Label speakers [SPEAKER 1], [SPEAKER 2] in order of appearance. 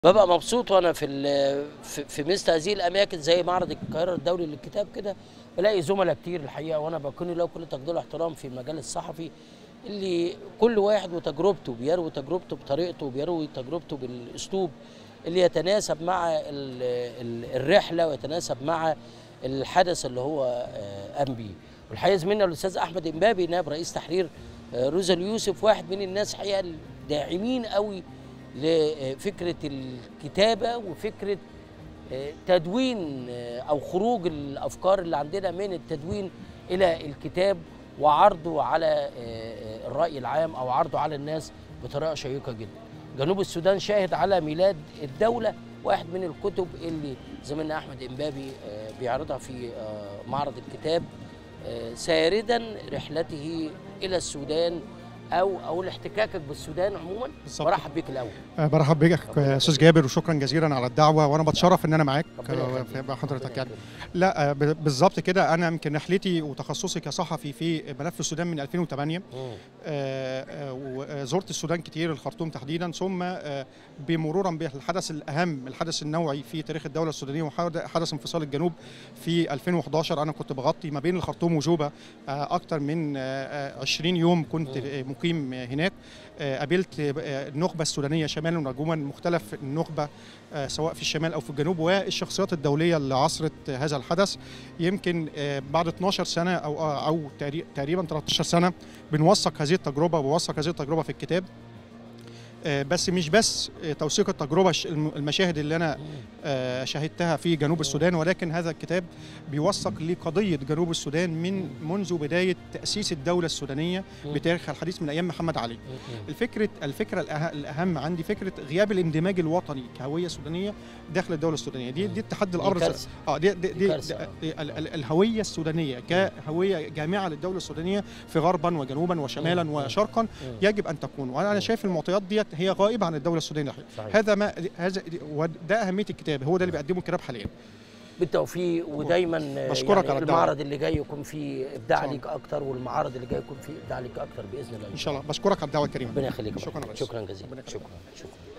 [SPEAKER 1] ببقى مبسوط وانا في ال- في في مثل هذه الاماكن زي معرض القاهره الدولي للكتاب كده بلاقي زملاء كتير الحقيقه وانا بكون له كل تقدير واحترام في المجال الصحفي اللي كل واحد وتجربته بيروي تجربته بطريقته وبيروي تجربته بالاسلوب اللي يتناسب مع ال- ال- الرحله ويتناسب مع الحدث اللي هو آه، قام بيه والحقيقه زميلنا الاستاذ احمد امبابي نائب رئيس تحرير آه، روزا اليوسف واحد من الناس حقيقه الداعمين قوي لفكره الكتابه وفكره آه، تدوين آه، او خروج الافكار اللي عندنا من التدوين الى الكتاب وعرضه على آه، آه، الراي العام او عرضه على الناس بطريقه شيقه جدا. جنوب السودان شاهد على ميلاد الدوله واحد من الكتب اللي زميلنا احمد امبابي آه، بيعرضها في آه، معرض الكتاب آه، ساردا رحلته الى السودان او او احتكاكك بالسودان عموما
[SPEAKER 2] بالظبط.
[SPEAKER 1] برحب بيك الاول
[SPEAKER 2] آه، برحب بك يا استاذ جابر وشكرا جزيلا على الدعوه وانا بتشرف ان انا معاك
[SPEAKER 1] ربنا
[SPEAKER 2] آه،
[SPEAKER 1] يخليك.
[SPEAKER 2] في حضرتك
[SPEAKER 1] ربنا
[SPEAKER 2] يعني
[SPEAKER 1] يخليك.
[SPEAKER 2] لا آه، ب- بالظبط كده انا يمكن رحلتي وتخصصي كصحفي في ملف السودان من 2008
[SPEAKER 1] مم.
[SPEAKER 2] آه، آه، وزرت السودان كتير الخرطوم تحديدا ثم آه، بمرورا بالحدث الاهم الحدث النوعي في تاريخ الدوله السودانيه وحدث انفصال الجنوب في 2011 انا كنت بغطي ما بين الخرطوم وجوبا آه، اكتر من آه، آه، 20 يوم كنت
[SPEAKER 1] مم.
[SPEAKER 2] آه، مقيم آه، هناك آه، قابلت آه، النخبه السودانيه شمالا ونجوما مختلف النخبه آه، سواء في الشمال او في الجنوب والشخصيات الدوليه اللي عصرت آه، هذا الحدث يمكن آه، بعد 12 سنه او آه، او تقري- تقريبا 13 سنه بنوثق هذه التجربه وبوثق هذه التجربه في الكتاب آه، بس مش بس آه، توثيق التجربه الش- الم- المشاهد اللي انا
[SPEAKER 1] مم.
[SPEAKER 2] آه، شاهدتها في جنوب السودان ولكن هذا الكتاب بيوثق لقضيه جنوب السودان من منذ بدايه تاسيس الدوله السودانيه
[SPEAKER 1] مم.
[SPEAKER 2] بتاريخها الحديث من ايام محمد علي
[SPEAKER 1] مم.
[SPEAKER 2] الفكره الفكره الأه- الاهم عندي فكره غياب الاندماج الوطني كهويه سودانيه داخل الدوله السودانيه دي دي التحدي
[SPEAKER 1] دي
[SPEAKER 2] الابرز
[SPEAKER 1] كارثة.
[SPEAKER 2] اه دي دي, دي,
[SPEAKER 1] كارثة.
[SPEAKER 2] دي ال- ال- الهويه السودانيه كهويه جامعه للدوله السودانيه في غربا وجنوبا وشمالا
[SPEAKER 1] مم.
[SPEAKER 2] وشرقا
[SPEAKER 1] مم.
[SPEAKER 2] يجب ان تكون وانا
[SPEAKER 1] مم.
[SPEAKER 2] شايف المعطيات ديت هي غائبه عن الدوله السودانيه الحقيقة.
[SPEAKER 1] صحيح.
[SPEAKER 2] هذا ما هذا وده اهميه الكتاب هو ده اللي بيقدمه الكتاب حاليا
[SPEAKER 1] بالتوفيق ودايما آه،
[SPEAKER 2] بشكرك
[SPEAKER 1] يعني
[SPEAKER 2] على الدعوة.
[SPEAKER 1] المعرض اللي جاي يكون فيه ابداع
[SPEAKER 2] إن شاء
[SPEAKER 1] ليك اكتر والمعارض اللي جاي يكون فيه ابداع ليك اكتر باذن الله
[SPEAKER 2] ان شاء الله بشكرك على الدعوه الكريمه
[SPEAKER 1] ربنا يخليك يا
[SPEAKER 2] شكرا
[SPEAKER 1] فندم.
[SPEAKER 2] يا ريس.
[SPEAKER 1] شكرا جزيلا
[SPEAKER 2] ربنا يخليك.
[SPEAKER 1] شكرا شكرا